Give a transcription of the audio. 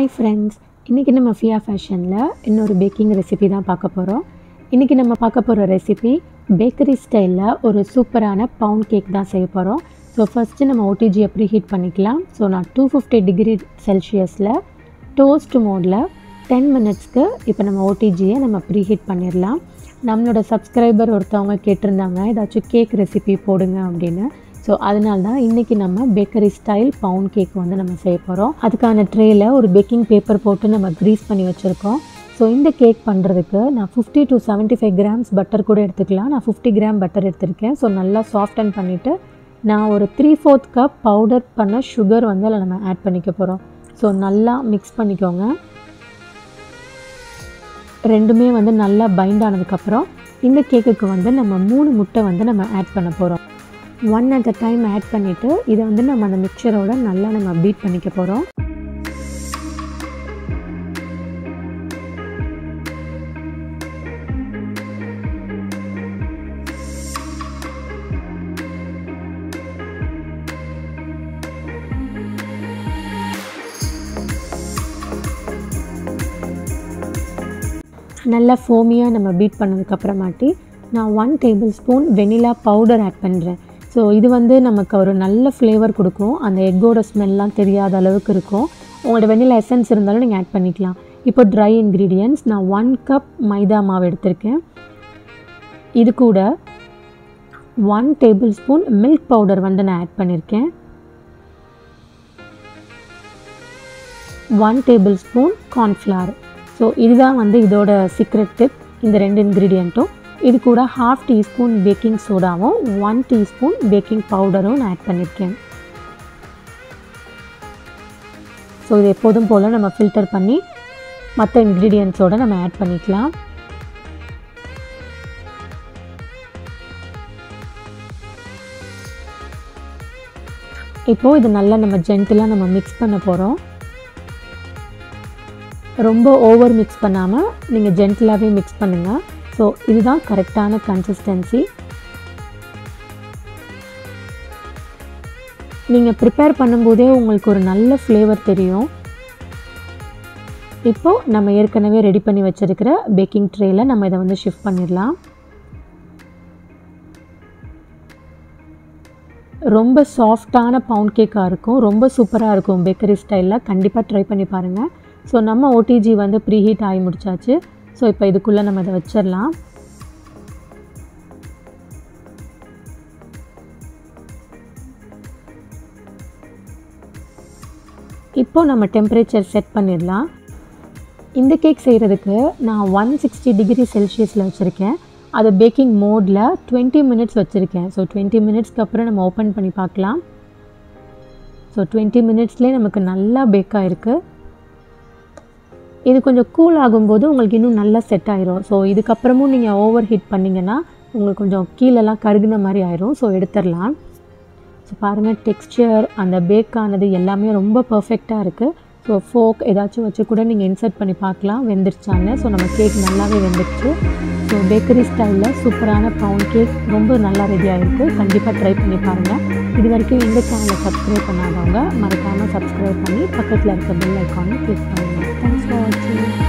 hi friends இன்றைக்கி நம்ம flea ஃபேஷனில் இன்னொரு பேக்கிங் ரெசிபி தான் பார்க்க போகிறோம் இன்றைக்கி நம்ம பார்க்க போகிற ரெசிபி பேக்கரி ஸ்டைலில் ஒரு சூப்பரான பவுண்ட் கேக் தான் செய்ய போகிறோம் ஸோ ஃபஸ்ட்டு நம்ம ஓடிஜியை ப்ரீ ஹீட் பண்ணிக்கலாம் ஸோ நான் டூ ஃபிஃப்டி டிகிரி செல்சியஸில் டோஸ்ட் மோடில் டென் மினிட்ஸ்க்கு இப்போ நம்ம ஓடிஜியை நம்ம ப்ரீ ஹீட் பண்ணிடலாம் நம்மளோட சப்ஸ்கிரைபர் ஒருத்தவங்க கேட்டிருந்தாங்க ஏதாச்சும் கேக் ரெசிபி போடுங்க அப்படின்னு ஸோ அதனால தான் இன்றைக்கி நம்ம பேக்கரி ஸ்டைல் பவுண்ட் கேக் வந்து நம்ம செய்ய போகிறோம் அதுக்கான ட்ரேயில் ஒரு பேக்கிங் பேப்பர் போட்டு நம்ம க்ரீஸ் பண்ணி வச்சுருக்கோம் ஸோ இந்த கேக் பண்ணுறதுக்கு நான் fifty to seventy five grams butter கூட எடுத்துக்கலாம் நான் ஃபிஃப்டி கிராம் பட்டர் எடுத்திருக்கேன் ஸோ நல்லா சாஃப்டன் பண்ணிவிட்டு நான் ஒரு த்ரீ ஃபோர்த் கப் பவுடர் பண்ண சுகர் வந்து அதில் நம்ம ஆட் பண்ணிக்க போகிறோம் ஸோ நல்லா மிக்ஸ் பண்ணிக்கோங்க ரெண்டுமே வந்து நல்லா பைண்ட் ஆனதுக்கப்புறம் இந்த கேக்குக்கு வந்து நம்ம மூணு முட்டை வந்து நம்ம ஆட் பண்ண போகிறோம் one at a time add பண்ணிவிட்டு இதை வந்து நம்ம அந்த மிக்சரோட நல்லா நம்ம பீட் பண்ணிக்க போகிறோம் நல்லா ஃபோமியாக நம்ம பீட் பண்ணதுக்கப்புறமாட்டி நான் one tablespoon vanilla powder add பண்ணுறேன் ஸோ இது வந்து நமக்கு ஒரு நல்ல ஃப்ளேவர் கொடுக்கும் அந்த எக்கோட ஸ்மெல்லாம் தெரியாத அளவுக்கு இருக்கும் உங்களோட வெனிலா எசன்ஸ் இருந்தாலும் நீங்கள் ஆட் பண்ணிக்கலாம் இப்போ ட்ரை இன்க்ரீடியன்ட்ஸ் நான் ஒன் கப் மைதா மாவு எடுத்திருக்கேன் இது கூட one tablespoon milk powder வந்து நான் ஆட் பண்ணியிருக்கேன் one tablespoon cornflour so இதுதான் வந்து இதோட சீக்ரெட் டிப் இந்த ரெண்டு இன்க்ரீடியண்ட்டும் இது கூட ஹாஃப் டீஸ்பூன் பேக்கிங் சோடாவும் ஒன் டீஸ்பூன் பேக்கிங் பவுடரும் நான் ஆட் பண்ணியிருக்கேன் ஸோ இது எப்போதும் போல் நம்ம ஃபில்டர் பண்ணி மற்ற இன்க்ரீடியன்ட்ஸோடு நம்ம ஆட் பண்ணிக்கலாம் இப்போது இது நல்லா நம்ம ஜென்டிலாக நம்ம மிக்ஸ் பண்ண போகிறோம் ரொம்ப ஓவர் மிக்ஸ் பண்ணாமல் நீங்கள் ஜென்டிலாகவே மிக்ஸ் பண்ணுங்கள் ஸோ இதுதான் கரெக்டான கன்சிஸ்டன்சி நீங்கள் ப்ரிப்பேர் பண்ணும்போதே உங்களுக்கு ஒரு நல்ல ஃப்ளேவர் தெரியும் இப்போது நம்ம ஏற்கனவே ரெடி பண்ணி வச்சுருக்கிற பேக்கிங் ட்ரேயில் நம்ம இதை வந்து ஷிஃப்ட் பண்ணிடலாம் ரொம்ப சாஃப்டான பவுண்ட் கேக்காக இருக்கும் ரொம்ப சூப்பராக இருக்கும் பேக்கரி ஸ்டைலில் கண்டிப்பாக ட்ரை பண்ணி பாருங்கள் ஸோ நம்ம ஓடிஜி வந்து ப்ரீ ஹீட் ஆகி முடிச்சாச்சு ஸோ இப்போ இதுக்குள்ளே நம்ம இதை வச்சிடலாம் இப்போது நம்ம டெம்பரேச்சர் செட் பண்ணிடலாம் இந்த கேக் செய்கிறதுக்கு நான் ஒன் சிக்ஸ்டி டிகிரி செல்சியஸில் வச்சுருக்கேன் அது பேக்கிங் மோடில் டுவெண்ட்டி மினிட்ஸ் வச்சுருக்கேன் ஸோ டுவெண்ட்டி மினிட்ஸ்க்கு அப்புறம் நம்ம ஓப்பன் பண்ணி பார்க்கலாம் ஸோ டுவெண்ட்டி மினிட்ஸ்லேயே நமக்கு நல்லா பேக் ஆகிருக்கு இது கொஞ்சம் கூல் ஆகும்போது உங்களுக்கு இன்னும் நல்லா செட் ஆயிரும் ஸோ இதுக்கப்புறமும் நீங்கள் ஓவர் ஹீட் பண்ணிங்கன்னா உங்களுக்கு கொஞ்சம் கீழெல்லாம் கருகுன மாதிரி ஆயிரும் ஸோ எடுத்துடலாம் ஸோ பாருங்கள் டெக்ஸ்டர் அந்த பேக் ஆனது எல்லாமே ரொம்ப பர்ஃபெக்டாக இருக்குது ஸோ ஃபோக் ஏதாச்சும் வச்சு கூட நீங்கள் இன்சர்ட் பண்ணி பார்க்கலாம் வெந்துருச்சான்னு ஸோ நம்ம கேக் நல்லாவே வெந்துருச்சு ஸோ பேக்கரி ஸ்டைலில் சூப்பரான பவுண்ட் கேக் ரொம்ப நல்லா ரெடி ஆகிருக்கு கண்டிப்பாக ட்ரை பண்ணி பாருங்கள் இது வரைக்கும் இந்த சேனலை சப்ஸ்கிரைப் பண்ணாதவங்க மறக்காமல் சப்ஸ்கிரைப் பண்ணி பக்கத்தில் இருக்க பெல் ஐக்கானை கிளிக் பண்ணுங்கள் தேங்க்ஸ் ஃபார் வாட்சிங்